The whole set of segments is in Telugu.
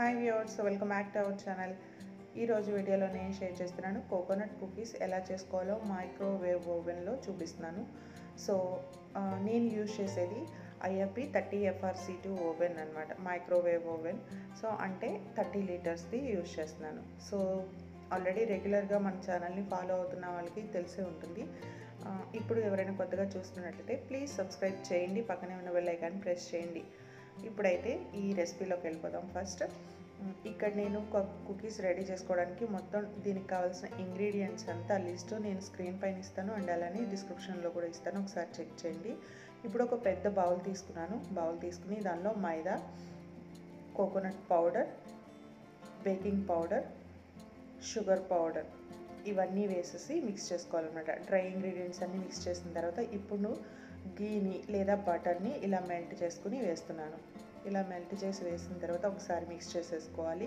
hi viewers welcome back to our channel ఈరోజు వీడియోలో నేను షేర్ చేస్తున్నాను కోకోనట్ కుకీస్ ఎలా చేసుకోవాలో మైక్రోవేవ్ ఓవెన్లో చూపిస్తున్నాను సో ఆ, నేను యూజ్ చేసేది IFP thirty FRC two oven అనమాట మైక్రోవేవ్ ఓవెన్ సో అంటే థర్టీ లీటర్స్ది యూజ్ చేస్తున్నాను సో ఆల్రెడీ రెగ్యులర్గా మన ఛానల్ని ఫాలో అవుతున్న వాళ్ళకి తెలిసే ఉంటుంది ఆ, ఇప్పుడు ఎవరైనా కొత్తగా చూస్తున్నట్లయితే ప్లీజ్ సబ్స్క్రైబ్ చేయండి పక్కనే ఉన్న బెల్ ఐకాన్ ప్రెస్ చేయండి ఇప్పుడైతే ఈ రెసిపీలోకి వెళ్ళిపోదాం ఫస్ట్ ఉమ్, ఇక్కడ నేను కుకీస్ రెడీ చేసుకోవడానికి మొత్తం దీనికి కావాల్సిన ఇంగ్రీడియంట్స్ అంతా లిస్ట్ నేను స్క్రీన్ పైన ఇస్తాను అండ్ అలానే డిస్క్రిప్షన్లో కూడా ఇస్తాను ఒకసారి చెక్ చేయండి ఇప్పుడు ఒక పెద్ద బౌల్ తీసుకున్నాను బౌల్ తీసుకుని దానిలో మైదా coconut powder baking powder sugar powder ఇవన్నీ వేసేసి మిక్స్ చేసుకోవాలన్నమాట డ్రై ఇంగ్రీడియంట్స్ అన్నీ మిక్స్ చేసిన తర్వాత ఇప్పుడు గీని లేదా బటర్ని ఇలా మెల్ట్ చేసుకుని వేస్తున్నాను ఇలా మెల్ట్ చేసి వేసిన తర్వాత ఒకసారి మిక్స్ చేసేసుకోవాలి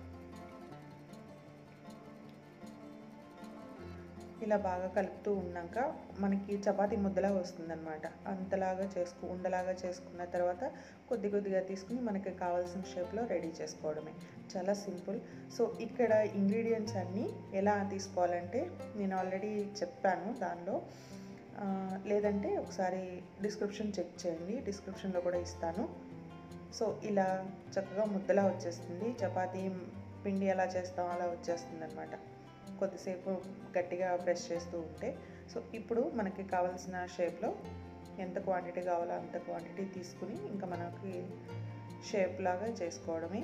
ఇలా బాగా కలుపుతూ ఉన్నాక మనకి చపాతీ ముద్దలా వస్తుందన్నమాట అంతలాగా చేసుకు ఉండలాగా చేసుకున్న తర్వాత కొద్ది కొద్దిగా తీసుకుని మనకి కావాల్సిన షేప్లో రెడీ చేసుకోవడమే చాలా సింపుల్ సో ఇక్కడ ఇంగ్రీడియంట్స్ అన్నీ ఎలా తీసుకోవాలంటే నేను ఆల్రెడీ చెప్పాను దానిలో ఆ, లేదంటే ఒకసారి డిస్క్రిప్షన్ చెక్ చేయండి డిస్క్రిప్షన్లో కూడా ఇస్తాను సో ఇలా చక్కగా ముద్దలా వచ్చేస్తుంది చపాతీ పిండి ఎలా చేస్తాం అలా వచ్చేస్తుంది అనమాట కొద్దిసేపు గట్టిగా ప్రెస్ చేస్తూ ఉంటే సో ఇప్పుడు మనకి కావాల్సిన షేప్లో ఎంత క్వాంటిటీ కావాలో అంత క్వాంటిటీ తీసుకుని ఇంకా మనకి షేప్ లాగా చేసుకోవడమే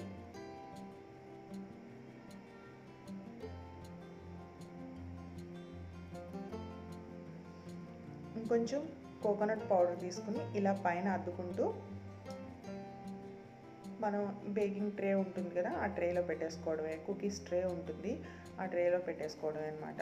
ఇంకొంచెం కోకోనట్ పౌడర్ తీసుకుని ఇలా పైన అద్దుకుంటూ మనం బేకింగ్ ట్రే ఉంటుంది కదా ఆ ట్రేలో పెట్టేసుకోవడమే కుకీస్ ట్రే ఉంటుంది ఆ ట్రేలో పెట్టేసుకోవడమే అనమాట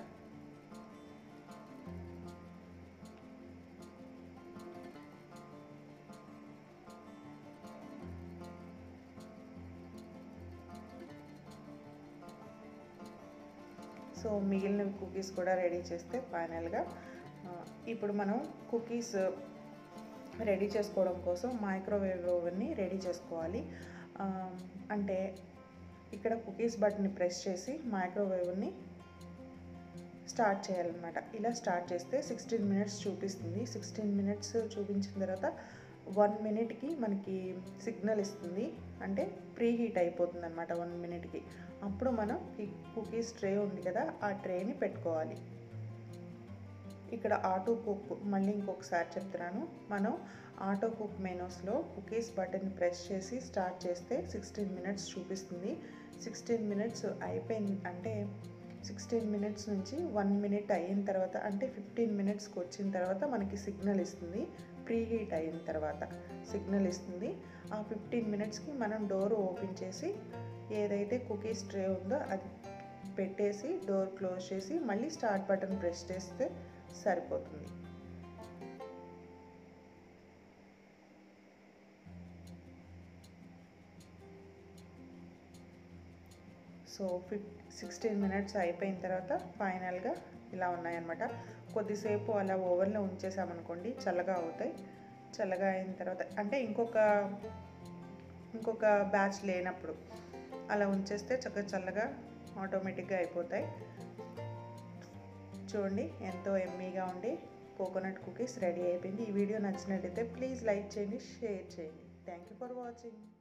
సో మిగిలిన కుకీస్ కూడా రెడీ చేస్తే ఫైనల్గా ఆ, ఇప్పుడు మనం కుకీస్ రెడీ చేసుకోవడం కోసం మైక్రోవేవ్ ఓవెన్ని రెడీ చేసుకోవాలి ఆ, అంటే ఇక్కడ కుకీస్ బటన్ని ప్రెస్ చేసి మైక్రోవేవ్ని స్టార్ట్ చేయాలన్నమాట ఇలా స్టార్ట్ చేస్తే సిక్స్టీన్ మినిట్స్ చూపిస్తుంది సిక్స్టీన్ మినిట్స్ చూపించిన తర్వాత వన్ మినిట్కి మనకి సిగ్నల్ ఇస్తుంది అంటే ప్రీ హీట్ అయిపోతుంది అనమాట వన్ మినిట్కి అప్పుడు మనం ఈ కుకీస్ ట్రే ఉంది కదా ఆ ట్రేని పెట్టుకోవాలి ఇక్కడ ఆటో కుక్ మళ్ళీ ఇంకొకసారి చెప్తున్నాను మనం ఆటో కుక్ మెనూస్లో కుకీస్ బటన్ ప్రెస్ చేసి స్టార్ట్ చేస్తే సిక్స్టీన్ మినిట్స్ చూపిస్తుంది సిక్స్టీన్ మినిట్స్ అయిపోయింది అంటే సిక్స్టీన్ మినిట్స్ నుంచి వన్ మినిట్ అయిన తర్వాత అంటే ఫిఫ్టీన్ మినిట్స్కి వచ్చిన తర్వాత మనకి సిగ్నల్ ఇస్తుంది ప్రీ హీట్ అయిన తర్వాత సిగ్నల్ ఇస్తుంది ఆ ఫిఫ్టీన్ మినిట్స్కి మనం డోర్ ఓపెన్ చేసి ఏదైతే కుకీస్ ట్రే ఉందో అది పెట్టేసి డోర్ క్లోజ్ చేసి మళ్ళీ స్టార్ట్ బటన్ ప్రెస్ చేస్తే సరిపోతుంది సో ఫిఫ్ సిక్స్టీన్ మినిట్స్ అయిపోయిన తర్వాత ఫైనల్గా ఇలా ఉన్నాయన్నమాట కొద్దిసేపు అలా ఓవెన్లో ఉంచేసామనుకోండి చల్లగా అవుతాయి చల్లగా అయిన తర్వాత అంటే ఇంకొక ఇంకొక బ్యాచ్ లేనప్పుడు అలా ఉంచేస్తే చక్కగా చల్లగా ఆటోమేటిక్గా అయిపోతాయి చూడండి ఎంతో ఎమ్మీగా ఉండి కోకోనట్ కుకీస్ రెడీ అయిపోయింది ఈ వీడియో నచ్చినట్టయితే ప్లీజ్ లైక్ చేయండి షేర్ చేయండి థ్యాంక్ యూ ఫర్ వాచింగ్